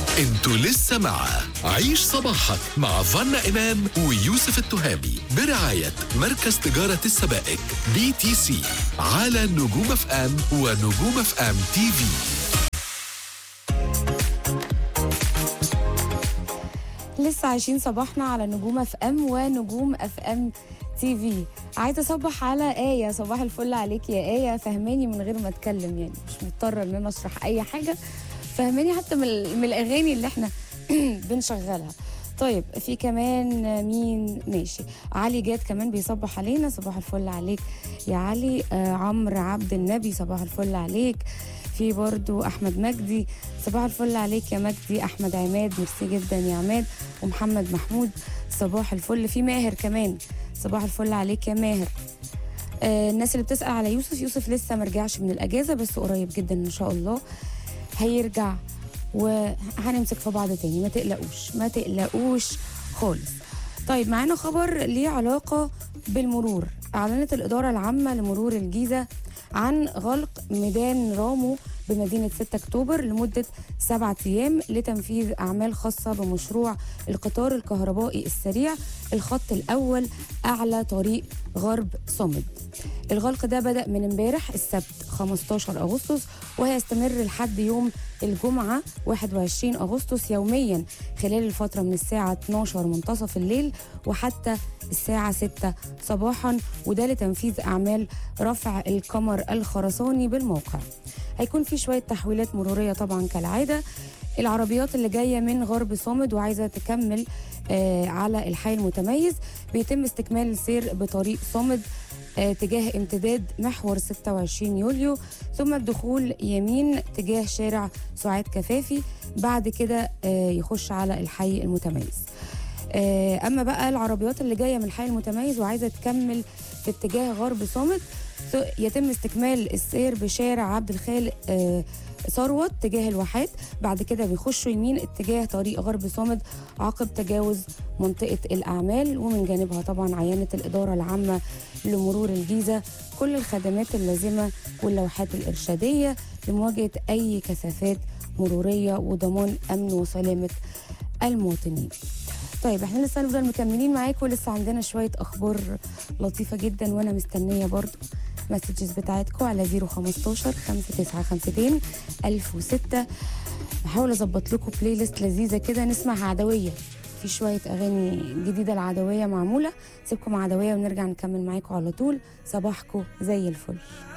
انتوا لسه مع عيش صباحك مع فنا إمام ويوسف التهامي برعاية مركز تجارة السبائك بي تي سي على نجوم اف ام ونجوم اف ام تي في لسه عايشين صباحنا على نجوم اف ام ونجوم اف ام تي في عايزه اصبح على ايه صباح الفل عليك يا ايه فهماني من غير ما اتكلم يعني مش مضطره ان انا اشرح اي حاجه فهماني حتى من, ال- من الاغاني اللي احنا بنشغلها طيب في كمان مين ماشي علي جاد كمان بيصبح علينا صباح الفل عليك يا علي آه عمرو عبد النبي صباح الفل عليك في برضو احمد مجدي صباح الفل عليك يا مجدي احمد عماد ميرسي جدا يا عماد ومحمد محمود صباح الفل في ماهر كمان صباح الفل عليك يا ماهر آه الناس اللي بتسال على يوسف يوسف لسه مرجعش من الاجازه بس قريب جدا ان شاء الله هيرجع وهنمسك في بعض تاني ما تقلقوش ما تقلقوش خالص طيب معانا خبر ليه علاقة بالمرور أعلنت الإدارة العامة لمرور الجيزة عن غلق ميدان رامو بمدينة 6 أكتوبر لمدة سبعة أيام لتنفيذ أعمال خاصة بمشروع القطار الكهربائي السريع الخط الأول أعلى طريق غرب صمد الغلق ده بدأ من امبارح السبت 15 أغسطس وهيستمر لحد يوم الجمعة 21 أغسطس يوميا خلال الفترة من الساعة 12 منتصف الليل وحتى الساعة 6 صباحا وده لتنفيذ أعمال رفع القمر الخرساني بالموقع هيكون في شوية تحويلات مرورية طبعا كالعادة العربيات اللي جاية من غرب صامد وعايزة تكمل آه على الحي المتميز بيتم استكمال السير بطريق صامد آه، تجاه امتداد محور 26 يوليو ثم الدخول يمين تجاه شارع سعاد كفافي بعد كده آه، يخش على الحي المتميز آه، اما بقى العربيات اللي جايه من الحي المتميز وعايزه تكمل في اتجاه غرب صامت ث- يتم استكمال السير بشارع عبد الخالق آه، ثروت تجاه الواحات بعد كده بيخشوا يمين اتجاه طريق غرب صامد عقب تجاوز منطقة الأعمال ومن جانبها طبعا عينة الإدارة العامة لمرور الجيزة كل الخدمات اللازمة واللوحات الإرشادية لمواجهة أي كثافات مرورية وضمان أمن وسلامة المواطنين طيب احنا لسه هنفضل مكملين معاكم ولسه عندنا شوية أخبار لطيفة جدا وأنا مستنية برضو مسجز بتاعتكم على 015 5952 1006 بحاول أظبط لكم بلاي ليست لذيذة كده نسمع عدوية في شوية أغاني جديدة العدوية معمولة سيبكم عدوية ونرجع نكمل معاكم على طول صباحكم زي الفل